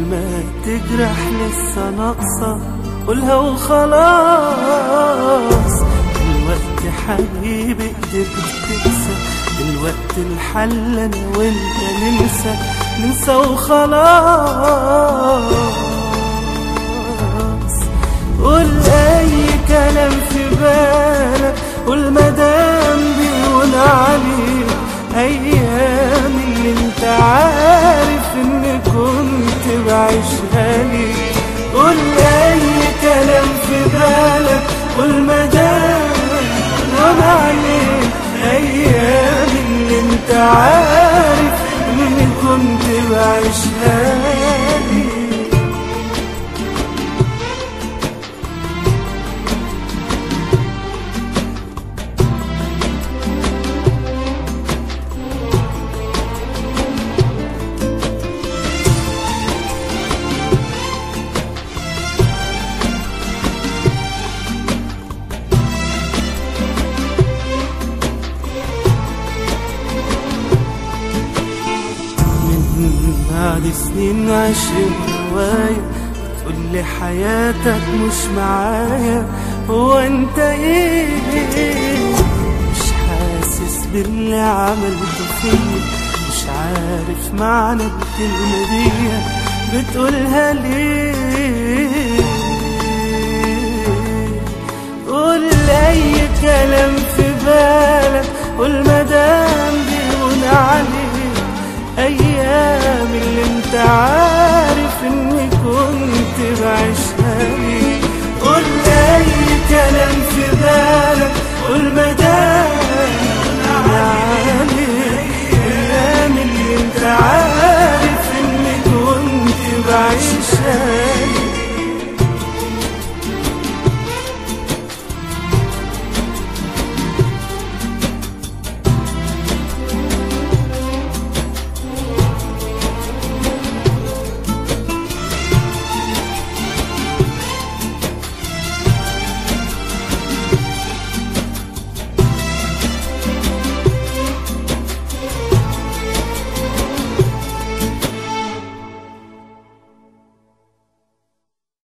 كلمة تجرح لسه ناقصة قولها وخلاص دلوقتي حبيبي قدرت تنسى دلوقتي الحل انا وانت ننسى ننسى وخلاص قول اي كلام في بالك قول مدام بيقول عليك ايام اللي انت عارف ان كنت بعيشها لي قول اي كلام في بالك قول مدام بيقول عليك ايام اللي انت عارف ان كنت بعيشها لي من بعد سنين عشر هواية تقول لي حياتك مش معايا هو انت ايه مش حاسس باللي عملته فيا مش عارف معنى الكلمة دي بتقولها ليه قول اي كلام في بالك قول مدام بيقول عليك ايام اللي انت عارف